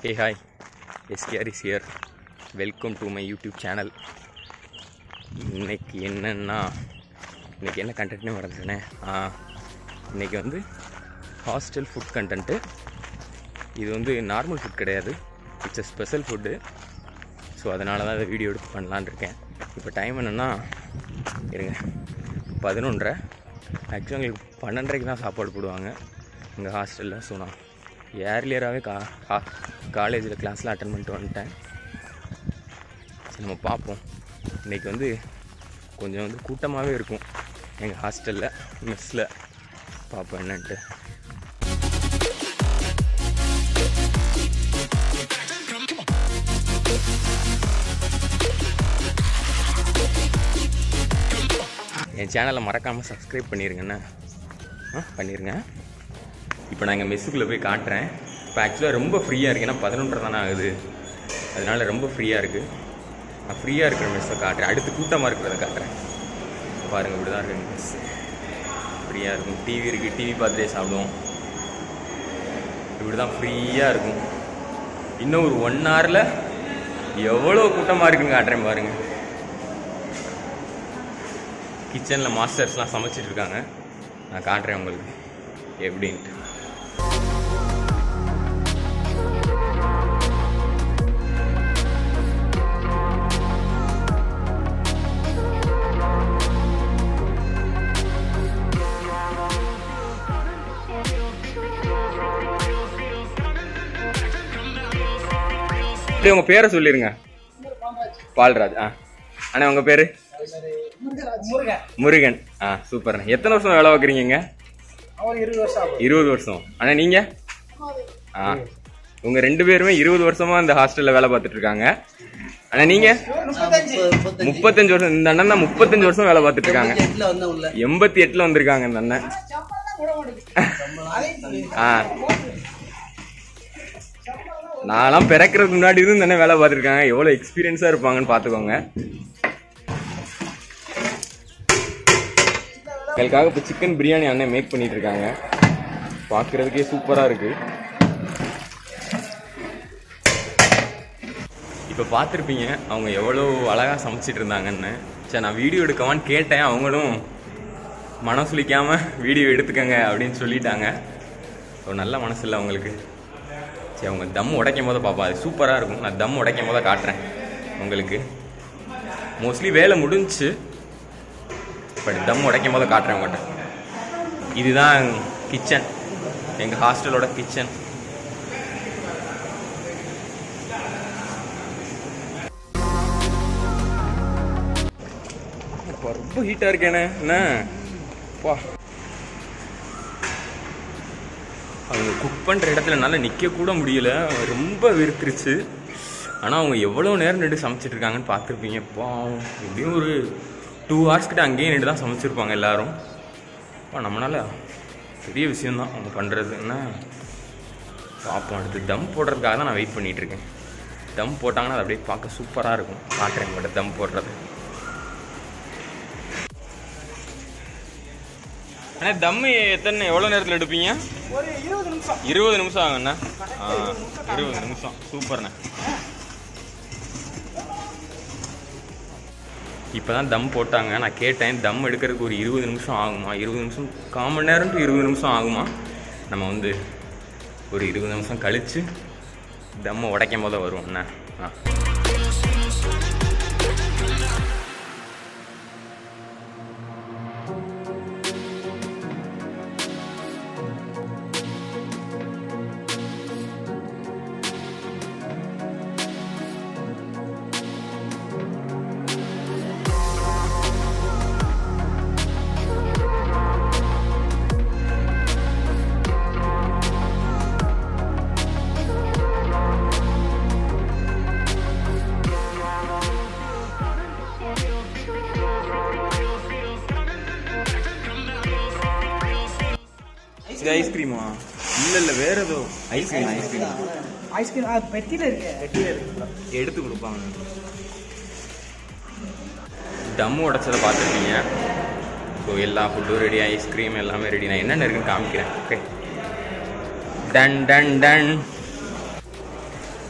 Hey hi SKR is here welcome to my YouTube channel இன்னைக்கு என்னன்னா இன்னைக்கு என்ன கண்டென்ட்னே மறந்துட்டேனே ஆ இன்னைக்கு வந்து ஹாஸ்டல் ஃபுட் கண்டென்ட்டு இது வந்து நார்மல் ஃபுட் கிடையாது it's a special food so அதனால தான் அதை வீடியோ எடுத்து பண்ணலான்னு இருக்கேன் இப்போ டைம் என்னென்னா இருங்க பதினொன்றரை ஆக்சுவலாக எங்களுக்கு பன்னெண்டரைக்கு தான் சாப்பாடு போடுவாங்க எங்கள் ஹாஸ்டலில் ஸோ நான் ஏர்லியராகவே கா கா காலேஜில் கிளாஸில் அட்டன் பண்ணிட்டு வந்துட்டேன் சரி நம்ம பார்ப்போம் இன்றைக்கி வந்து கொஞ்சம் வந்து கூட்டமாகவே இருக்கும் எங்கள் ஹாஸ்டலில் மெஸ்ஸில் பார்ப்போம் என்னன்ட்டு என் சேனலை மறக்காமல் சப்ஸ்கிரைப் பண்ணிடுங்கண்ணே ஆ பண்ணிடுங்க இப்போ நான் எங்கள் மெஸ்ஸுக்குள்ளே போய் காட்டுறேன் இப்போ ஆக்சுவலாக ரொம்ப ஃப்ரீயாக இருக்குது ஏன்னா பதினொன்றரை தானே ஆகுது அதனால ரொம்ப ஃப்ரீயாக இருக்குது நான் ஃப்ரீயாக இருக்கிற மெஸ்ஸை காட்டுறேன் அடுத்து கூட்டமாக இருக்கிறத காட்டுறேன் பாருங்கள் இப்படி தான் இருக்கு மெஸ் ஃப்ரீயாக இருக்கும் டிவி இருக்குது டிவி பார்த்துட்டே சாப்பிடுவோம் இப்படி தான் ஃப்ரீயாக இருக்கும் இன்னும் ஒரு ஒன் ஹவரில் எவ்வளோ கூட்டமாக இருக்குன்னு காட்டுறேன் பாருங்கள் கிச்சனில் மாஸ்டர்ஸ்லாம் சமைச்சிட்டு இருக்காங்க நான் காட்டுறேன் உங்களுக்கு எப்படின்ட்டு அப்படியே உங்க பேரை சொல்லிருங்க பால்ராஜ் ஆ அண்ணா உங்க பேரு முருகன் ஆ சூப்பர் எத்தனை வருஷம் வேலை பார்க்குறீங்க அவன் இருபது வருஷம் ஆகும் இருபது வருஷம் அண்ணா நீங்க ஆ உங்க ரெண்டு பேருமே இருபது வருஷமா இந்த ஹாஸ்டல்ல வேலை பார்த்துட்டு இருக்காங்க அண்ணா நீங்க முப்பத்தஞ்சு முப்பத்தஞ்சு வருஷம் இந்த அண்ணன் தான் முப்பத்தஞ்சு வருஷம் வேலை பார்த்துட்டு இருக்காங்க எட்டுல வந்த உள்ள எண்பத்தி எட்டுல வந்திருக்காங்க இந்த அண்ணன் ஆ நான்லாம் பிறக்கிறதுக்கு முன்னாடி இருந்து இந்த அண்ணன் வேலை பார்த்துருக்காங்க எவ்வளோ எக்ஸ்பீரியன்ஸாக இருப்பாங்கன்னு பார்த்துக்கோங்க எங்களுக்காக இப்போ சிக்கன் பிரியாணி அண்ணன் மேக் பண்ணிட்டு இருக்காங்க பார்க்குறதுக்கே சூப்பராக இருக்கு இப்போ பார்த்துருப்பீங்க அவங்க எவ்வளோ அழகாக சமைச்சிட்டு இருந்தாங்கன்னு சரி நான் வீடியோ எடுக்கவான்னு கேட்டேன் அவங்களும் மனம் சுளிக்காமல் வீடியோ எடுத்துக்கங்க அப்படின்னு சொல்லிட்டாங்க ஒரு நல்ல மனசு இல்லை அவங்களுக்கு சரி அவங்க தம் உடைக்கும் போது பார்ப்போம் அது சூப்பராக இருக்கும் நான் தம் உடைக்கும் போது காட்டுறேன் உங்களுக்கு மோஸ்ட்லி வேலை முடிஞ்சுச்சு பட் தம் உடைக்கும் போது காட்டுறேன் உங்கள்கிட்ட இதுதான் கிச்சன் எங்கள் ஹாஸ்டலோட கிச்சன் ரொம்ப ஹீட்டாக இருக்கேனே என்ன பா அவங்க குக் பண்ணுற இடத்துல நல்லா நிற்க கூட முடியல ரொம்ப வெறுத்துருச்சு ஆனால் அவங்க எவ்வளோ நேரம் நின்று சமைச்சிட்டு இருக்காங்கன்னு பார்த்துருப்பீங்க பாவம் எப்படியும் ஒரு டூ ஹவர்ஸ் கிட்ட அங்கேயே நின்று தான் சமைச்சிருப்பாங்க எல்லாரும் அப்பா நம்மளால பெரிய விஷயம்தான் அவங்க பண்ணுறது என்ன பார்ப்போம் அடுத்து தம் போடுறதுக்காக தான் நான் வெயிட் பண்ணிட்டு இருக்கேன் தம் போட்டாங்கன்னா அது அப்படியே பார்க்க சூப்பராக இருக்கும் காட்டுறேன் உங்கள்கிட்ட தம் போடுறது அண்ணா தம்மு எத்தனை எவ்வளோ நேரத்தில் எடுப்பீங்க ஒரு இருபது நிமிஷம் இருபது நிமிஷம் ஆகுண்ணா ஆ இருபது நிமிஷம் சூப்பர்ண்ணே இப்போ தான் தம் போட்டாங்க நான் கேட்டேன் தம் எடுக்கிறதுக்கு ஒரு இருபது நிமிஷம் ஆகுமா இருபது நிமிஷம் கால் மணி நேரம் டு இருபது நிமிஷம் ஆகுமா நம்ம வந்து ஒரு இருபது நிமிஷம் கழித்து தம்மை உடைக்கும் போது வருவோம்ண்ணா ஆ இது ஐஸ்கிரீமா இல்லை இல்லை வேற ஏதோ ஐஸ்கிரீம் ஐஸ்கிரீம் ஐஸ்கிரீம் அது பெட்டியில இருக்கு பெட்டியில இருக்கு எடுத்து கொடுப்பாங்க தம் உடைச்சதை பார்த்துருப்பீங்க ஸோ எல்லா ஃபுட்டும் ரெடி ஐஸ்கிரீம் எல்லாமே ரெடி நான் என்னென்ன இருக்குன்னு காமிக்கிறேன் ஓகே டன் டன் டன்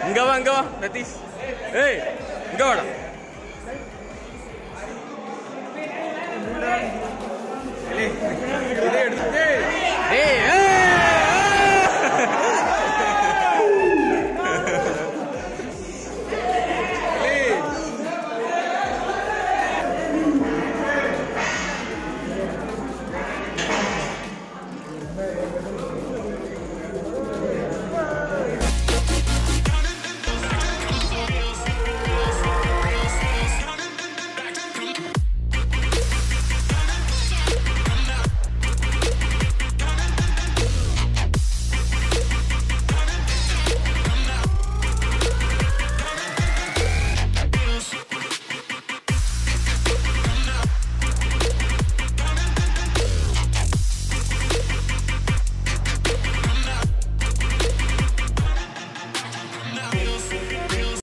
இங்க வா இங்க வா ரதீஷ் ஏய் இங்க வாடா இதை எடுத்து- ஏய், ஏய், ஏய், ஏய்.